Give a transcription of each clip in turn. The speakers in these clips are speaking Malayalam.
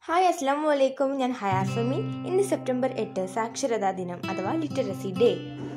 ഹായ് അസ്സാം വലൈക്കും ഞാൻ ഹയാഫമി ഇന്ന് സെപ്റ്റംബർ എട്ട് സാക്ഷരതാ ദിനം അഥവാ ലിറ്ററസി ഡേ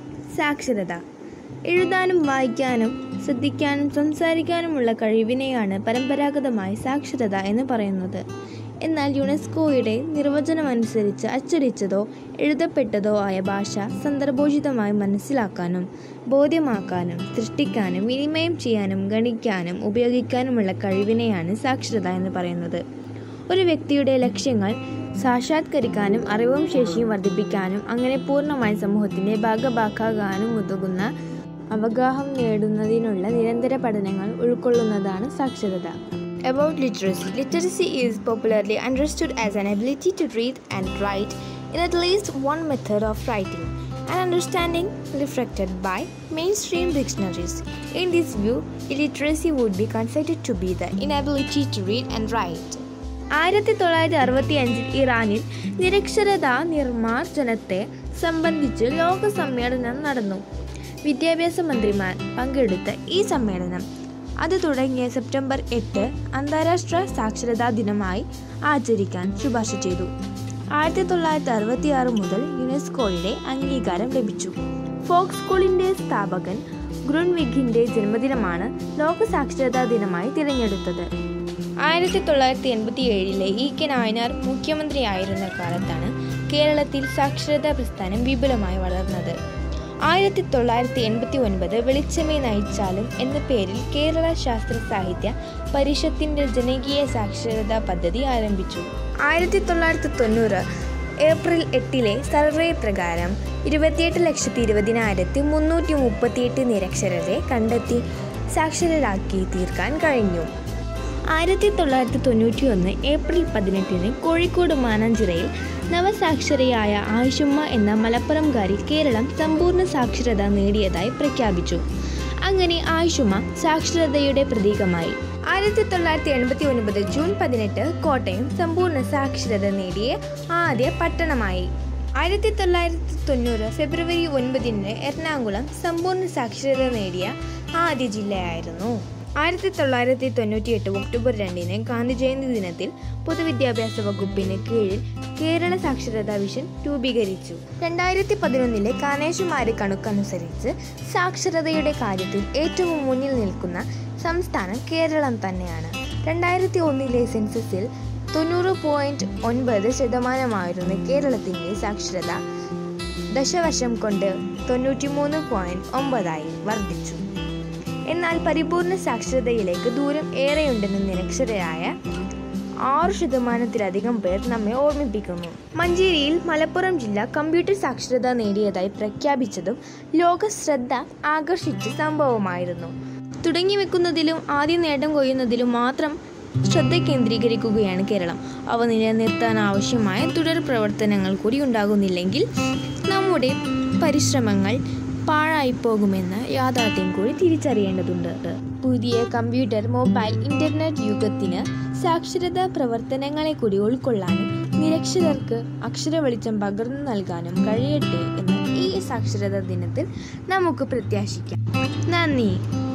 സാക്ഷരത എഴുതാനും വായിക്കാനും ശ്രദ്ധിക്കാനും സംസാരിക്കാനുമുള്ള കഴിവിനെയാണ് പരമ്പരാഗതമായി സാക്ഷരത എന്ന് പറയുന്നത് എന്നാൽ യുനെസ്കോയുടെ നിർവചനമനുസരിച്ച് അച്ചടിച്ചതോ എഴുതപ്പെട്ടതോ ആയ ഭാഷ സന്ദർഭോചിതമായി മനസ്സിലാക്കാനും ബോധ്യമാക്കാനും സൃഷ്ടിക്കാനും വിനിമയം ചെയ്യാനും ഗണിക്കാനും ഉപയോഗിക്കാനുമുള്ള കഴിവിനെയാണ് സാക്ഷരത എന്ന് പറയുന്നത് ഒരു വ്യക്തിയുടെ ലക്ഷ്യങ്ങൾ സാക്ഷാത്കരിക്കാനും അറിവും ശേഷിയും വർദ്ധിപ്പിക്കാനും അങ്ങനെ പൂർണ്ണമായി സമൂഹത്തിൻ്റെ ഭാഗഭാക്കാകാനും ഉതകുന്ന അവഗാഹം നേടുന്നതിനുള്ള നിരന്തര പഠനങ്ങൾ ഉൾക്കൊള്ളുന്നതാണ് സാക്ഷരത About literacy Literacy is popularly understood as an ability to read and write in at least one method of writing and understanding reflected by mainstream dictionaries. In this view, illiteracy would be considered to be the inability to read and write. ആയിരത്തി തൊള്ളായിരത്തി അറുപത്തി അഞ്ചിൽ ഇറാനിൽ നിരക്ഷരതാ നിർമ്മാർജ്ജനത്തെ സംബന്ധിച്ച് ലോക സമ്മേളനം നടന്നു വിദ്യാഭ്യാസ മന്ത്രിമാർ പങ്കെടുത്ത ഈ സമ്മേളനം അത് തുടങ്ങിയ സെപ്റ്റംബർ എട്ട് അന്താരാഷ്ട്ര സാക്ഷരതാ ദിനമായി ആചരിക്കാൻ ശുപാർശ ചെയ്തു ആയിരത്തി തൊള്ളായിരത്തി അറുപത്തി ആറ് മുതൽ യുനെസ്കോയുടെ അംഗീകാരം ലഭിച്ചു ഫോക്സ് സ്കൂളിൻ്റെ സ്ഥാപകൻ ഗ്രുൺവിഗിൻ്റെ ജന്മദിനമാണ് ലോക സാക്ഷരതാ ദിനമായി തിരഞ്ഞെടുത്തത് ആയിരത്തി തൊള്ളായിരത്തി എൺപത്തി ഏഴിലെ ഇ കെ നായനാർ മുഖ്യമന്ത്രിയായിരുന്ന കാലത്താണ് കേരളത്തിൽ സാക്ഷരതാ പ്രസ്ഥാനം വിപുലമായി വളർന്നത് ആയിരത്തി തൊള്ളായിരത്തി എൺപത്തി ഒൻപത് വെളിച്ചമേ നയിച്ചാലും എന്ന പേരിൽ കേരള ശാസ്ത്ര സാഹിത്യ പരിഷത്തിന്റെ ജനകീയ സാക്ഷരതാ പദ്ധതി ആരംഭിച്ചു ആയിരത്തി തൊള്ളായിരത്തി തൊണ്ണൂറ് ഏപ്രിൽ എട്ടിലെ സർവേ പ്രകാരം ഇരുപത്തിയെട്ട് ലക്ഷത്തി ഇരുപതിനായിരത്തി മുന്നൂറ്റി മുപ്പത്തിയെട്ട് നിരക്ഷരരെ കണ്ടെത്തി സാക്ഷരരാക്കി തീർക്കാൻ കഴിഞ്ഞു ആയിരത്തി തൊള്ളായിരത്തി തൊണ്ണൂറ്റി ഒന്ന് ഏപ്രിൽ പതിനെട്ടിന് കോഴിക്കോട് മാനാഞ്ചിറയിൽ നവസാക്ഷരയായ ആയിഷുമ്മ എന്ന മലപ്പുറംകാരി കേരളം സമ്പൂർണ്ണ സാക്ഷരത നേടിയതായി പ്രഖ്യാപിച്ചു അങ്ങനെ ആയിഷുമ്മ സാക്ഷരതയുടെ പ്രതീകമായി ആയിരത്തി തൊള്ളായിരത്തി എൺപത്തി ഒൻപത് ജൂൺ പതിനെട്ട് കോട്ടയം സമ്പൂർണ്ണ സാക്ഷരത നേടിയ ആദ്യ പട്ടണമായി ആയിരത്തി തൊള്ളായിരത്തി തൊണ്ണൂറ് ഫെബ്രുവരി ഒൻപതിന് എറണാകുളം സമ്പൂർണ്ണ സാക്ഷരത നേടിയ ആദ്യ ജില്ലയായിരുന്നു ആയിരത്തി തൊള്ളായിരത്തി തൊണ്ണൂറ്റി എട്ട് ഒക്ടോബർ രണ്ടിന് ഗാന്ധി ജയന്തി ദിനത്തിൽ പൊതുവിദ്യാഭ്യാസ വകുപ്പിന് കീഴിൽ കേരള സാക്ഷരതാ മിഷൻ രൂപീകരിച്ചു രണ്ടായിരത്തി പതിനൊന്നിലെ കാനേഷുമാരി കണക്കനുസരിച്ച് സാക്ഷരതയുടെ കാര്യത്തിൽ ഏറ്റവും മുന്നിൽ നിൽക്കുന്ന സംസ്ഥാനം കേരളം തന്നെയാണ് രണ്ടായിരത്തി ഒന്നിലെ സെൻസസിൽ തൊണ്ണൂറ് പോയിന്റ് ഒൻപത് ശതമാനമായിരുന്നു കേരളത്തിൻ്റെ സാക്ഷരത ദശവർഷം കൊണ്ട് തൊണ്ണൂറ്റിമൂന്ന് പോയിന്റ് ഒമ്പതായി വർദ്ധിച്ചു എന്നാൽ പരിപൂർണ സാക്ഷരതയിലേക്ക് ദൂരം ഏറെയുണ്ടെന്ന് നിരക്ഷരരായ ആറ് ശതമാനത്തിലധികം പേർ നമ്മെ ഓർമ്മിപ്പിക്കുന്നു മഞ്ചേരിയിൽ മലപ്പുറം ജില്ല കമ്പ്യൂട്ടർ സാക്ഷരത നേടിയതായി പ്രഖ്യാപിച്ചതും ലോക ശ്രദ്ധ ആകർഷിച്ച സംഭവമായിരുന്നു തുടങ്ങി വെക്കുന്നതിലും ആദ്യം നേട്ടം കൊയ്യുന്നതിലും മാത്രം ശ്രദ്ധ കേന്ദ്രീകരിക്കുകയാണ് കേരളം അവ നിലനിർത്താൻ ആവശ്യമായ തുടർ പ്രവർത്തനങ്ങൾ കൂടി ഉണ്ടാകുന്നില്ലെങ്കിൽ നമ്മുടെ പരിശ്രമങ്ങൾ പാഴായിപ്പോകുമെന്ന യാഥാർത്ഥ്യം കൂടി തിരിച്ചറിയേണ്ടതുണ്ട് പുതിയ കമ്പ്യൂട്ടർ മൊബൈൽ ഇന്റർനെറ്റ് യുഗത്തിന് സാക്ഷരതാ പ്രവർത്തനങ്ങളെ കൂടി ഉൾക്കൊള്ളാനും നിരക്ഷരർക്ക് അക്ഷര വെളിച്ചം പകർന്നു നൽകാനും കഴിയട്ടെ എന്ന് ഈ സാക്ഷരതാ ദിനത്തിൽ നമുക്ക് പ്രത്യാശിക്കാം നന്ദി